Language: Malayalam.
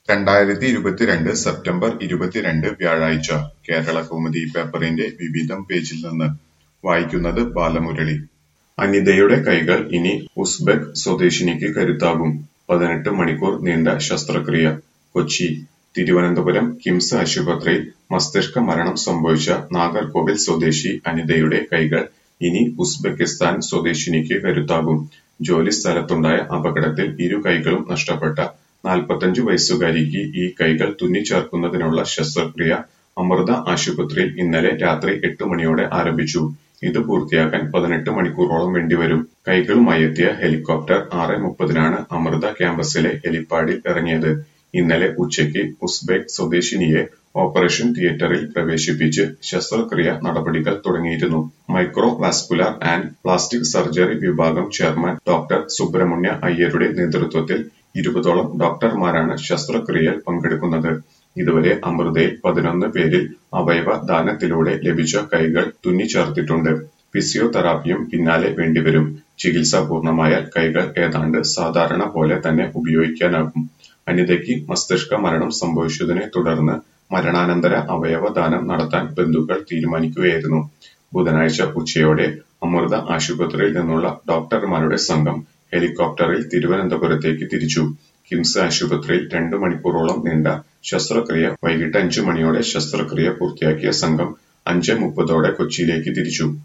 രണ്ടായിരത്തി ഇരുപത്തിരണ്ട് സെപ്റ്റംബർ ഇരുപത്തിരണ്ട് വ്യാഴാഴ്ച കേരളകൗമുദി പേപ്പറിന്റെ വിവിധം പേജിൽ നിന്ന് വായിക്കുന്നത് ബാലമുരളി അനിതയുടെ കൈകൾ ഇനി ഉസ്ബെക്ക് സ്വദേശിനിക്ക് കരുത്താകും പതിനെട്ട് മണിക്കൂർ നീണ്ട ശസ്ത്രക്രിയ കൊച്ചി തിരുവനന്തപുരം കിംസ് ആശുപത്രിയിൽ മസ്തിഷ്ക മരണം സംഭവിച്ച നാഗർകോവിൽ സ്വദേശി അനിതയുടെ കൈകൾ ഇനി ഉസ്ബെക്കിസ്ഥാൻ സ്വദേശിനിക്ക് കരുത്താകും ജോലി സ്ഥലത്തുണ്ടായ അപകടത്തിൽ ഇരു കൈകളും നഷ്ടപ്പെട്ട നാൽപ്പത്തഞ്ചു വയസ്സുകാരിക്ക് ഈ കൈകൾ തുന്നിച്ചേർക്കുന്നതിനുള്ള ശസ്ത്രക്രിയ അമൃത ആശുപത്രിയിൽ ഇന്നലെ രാത്രി എട്ട് മണിയോടെ ആരംഭിച്ചു ഇത് പൂർത്തിയാക്കാൻ പതിനെട്ട് മണിക്കൂറോളം വേണ്ടിവരും കൈകളുമായി എത്തിയ ഹെലികോപ്റ്റർ ആറ് മുപ്പതിനാണ് അമൃത ക്യാമ്പസിലെ ഹെലിപ്പാഡിൽ ഇറങ്ങിയത് ഇന്നലെ ഉച്ചയ്ക്ക് ഉസ്ബെക്ക് സ്വദേശിനിയെ ഓപ്പറേഷൻ തിയേറ്ററിൽ പ്രവേശിപ്പിച്ച് ശസ്ത്രക്രിയ നടപടികൾ തുടങ്ങിയിരുന്നു micro vascular and plastic surgery വിഭാഗം ചെയർമാൻ ഡോക്ടർ സുബ്രഹ്മണ്യ അയ്യരുടെ നേതൃത്വത്തിൽ ഇരുപതോളം ഡോക്ടർമാരാണ് ശസ്ത്രക്രിയയിൽ പങ്കെടുക്കുന്നത് ഇതുവരെ അമൃതയിൽ പതിനൊന്ന് പേരിൽ അവയവ ദാനത്തിലൂടെ ലഭിച്ച കൈകൾ തുന്നിച്ചേർത്തിട്ടുണ്ട് ഫിസിയോതെറാപ്പിയും പിന്നാലെ വേണ്ടിവരും ചികിത്സ പൂർണ്ണമായാൽ കൈകൾ ഏതാണ്ട് സാധാരണ പോലെ തന്നെ ഉപയോഗിക്കാനാകും അനിതയ്ക്ക് മസ്തിഷ്ക മരണം സംഭവിച്ചതിനെ തുടർന്ന് മരണാനന്തര അവയവദാനം നടത്താൻ ബന്ധുക്കൾ തീരുമാനിക്കുകയായിരുന്നു ബുധനാഴ്ച ഉച്ചയോടെ അമൃത ആശുപത്രിയിൽ നിന്നുള്ള ഡോക്ടർമാരുടെ സംഘം ഹെലികോപ്റ്ററിൽ തിരുവനന്തപുരത്തേക്ക് തിരിച്ചു കിംസ് ആശുപത്രിയിൽ രണ്ടു മണിക്കൂറോളം നീണ്ട ശസ്ത്രക്രിയ വൈകിട്ട് അഞ്ചു മണിയോടെ ശസ്ത്രക്രിയ പൂർത്തിയാക്കിയ സംഘം അഞ്ച് മുപ്പതോടെ കൊച്ചിയിലേക്ക് തിരിച്ചു